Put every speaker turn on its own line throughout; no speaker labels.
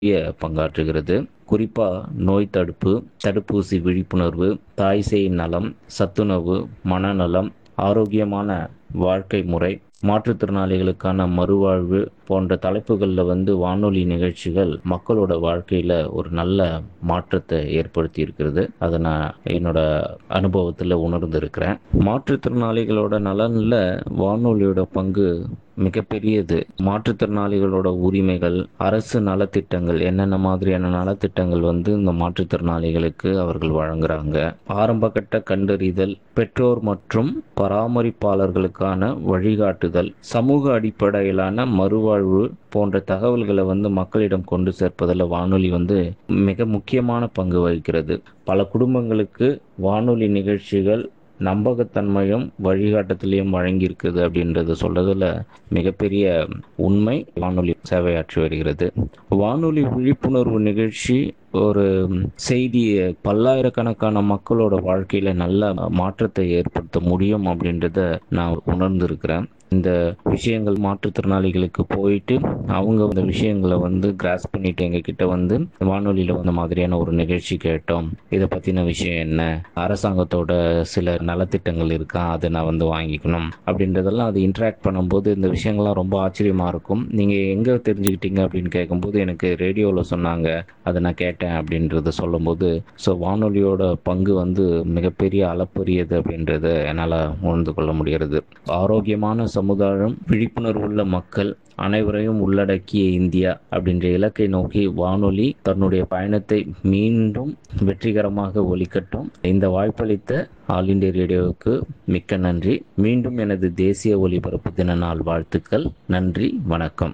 முக்கிய பங்காற்றுகிறது குறிப்பா நோய் தடுப்பு தடுப்பூசி விழிப்புணர்வு தாய்சேய் நலம் சத்துணவு மனநலம் ஆரோக்கியமான வாழ்க்கை முறை மாற்றுத்திறனாளிகளுக்கான மறுவாழ்வு போன்ற தலைப்புகளில் வந்து வானொலி நிகழ்ச்சிகள் மக்களோட வாழ்க்கையில் ஒரு நல்ல மாற்றத்தை ஏற்படுத்தி இருக்கிறது அதை நான் என்னோட அனுபவத்தில் உணர்ந்திருக்கிறேன் மாற்றுத்திறனாளிகளோட நலனில் வானொலியோட பங்கு மிகப்பெரியது மாற்றுத்திறனாளிகளோட உரிமைகள் அரசு நலத்திட்டங்கள் என்னென்ன மாதிரியான நலத்திட்டங்கள் வந்து இந்த மாற்றுத்திறனாளிகளுக்கு அவர்கள் வழங்குறாங்க ஆரம்பகட்ட கண்டறிதல் பெற்றோர் மற்றும் பராமரிப்பாளர்களுக்கான வழிகாட்டுதல் சமூக அடிப்படையிலான மறுவாழ்வு போன்ற தகவல்களை வந்து மக்களிடம் கொண்டு சேர்ப்பதில் வானொலி வந்து மிக முக்கியமான பங்கு வகிக்கிறது பல குடும்பங்களுக்கு வானொலி நிகழ்ச்சிகள் நம்பகத்தன்மையும் வழிகாட்டத்திலையும் வழங்கியிருக்குது அப்படின்றத சொல்றதுல மிகப்பெரிய உண்மை வானொலி சேவையாற்றி வருகிறது வானொலி விழிப்புணர்வு நிகழ்ச்சி ஒரு செய்தியை பல்லாயிரக்கணக்கான மக்களோட வாழ்க்கையில நல்ல மாற்றத்தை ஏற்படுத்த முடியும் அப்படின்றத நான் உணர்ந்திருக்கிறேன் இந்த விஷயங்கள் மாற்றுத்திறனாளிகளுக்கு போயிட்டு அவங்க இந்த விஷயங்களை வந்து கிராஸ் பண்ணிட்டு எங்க கிட்ட வந்து வானொலியில வந்த மாதிரியான ஒரு நிகழ்ச்சி கேட்டோம் இதை பத்தின விஷயம் என்ன அரசாங்கத்தோட சில நலத்திட்டங்கள் இருக்கா அதை நான் வந்து வாங்கிக்கணும் அப்படின்றதெல்லாம் அது இன்ட்ராக்ட் பண்ணும்போது இந்த விஷயங்கள்லாம் ரொம்ப ஆச்சரியமா இருக்கும் நீங்க எங்க தெரிஞ்சுக்கிட்டீங்க அப்படின்னு கேட்கும்போது எனக்கு ரேடியோவில் சொன்னாங்க அதை நான் கேட்டேன் அப்படின்றத சொல்லும்போது ஸோ வானொலியோட பங்கு வந்து மிகப்பெரிய அளப்பரியது அப்படின்றத என்னால் உணர்ந்து கொள்ள முடிகிறது ஆரோக்கியமான சமுதாயம் விழிப்புணர்வுள்ள மக்கள் அனைவரையும் உள்ளடக்கிய இந்தியா அப்படின்ற இலக்கை நோக்கி வானொலி தன்னுடைய பயணத்தை மீண்டும் வெற்றிகரமாக ஒலிக்கட்டும் இந்த வாய்ப்பளித்த ஆல் இண்டியா ரேடியோவுக்கு மிக்க நன்றி மீண்டும் எனது தேசிய ஒலிபரப்பு தின நாள் வாழ்த்துக்கள் நன்றி வணக்கம்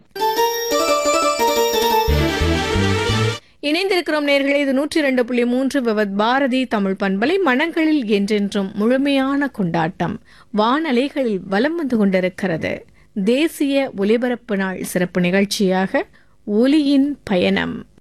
இணைந்திருக்கிறோம் நேர்களே இது நூற்றி ரெண்டு புள்ளி மூன்று விவத் பாரதி தமிழ் பண்பலை மனங்களில் என்றென்றும் முழுமையான கொண்டாட்டம் வானலைகளில் வலம் வந்து கொண்டிருக்கிறது தேசிய ஒலிபரப்பு நாள் சிறப்பு நிகழ்ச்சியாக ஒலியின் பயணம்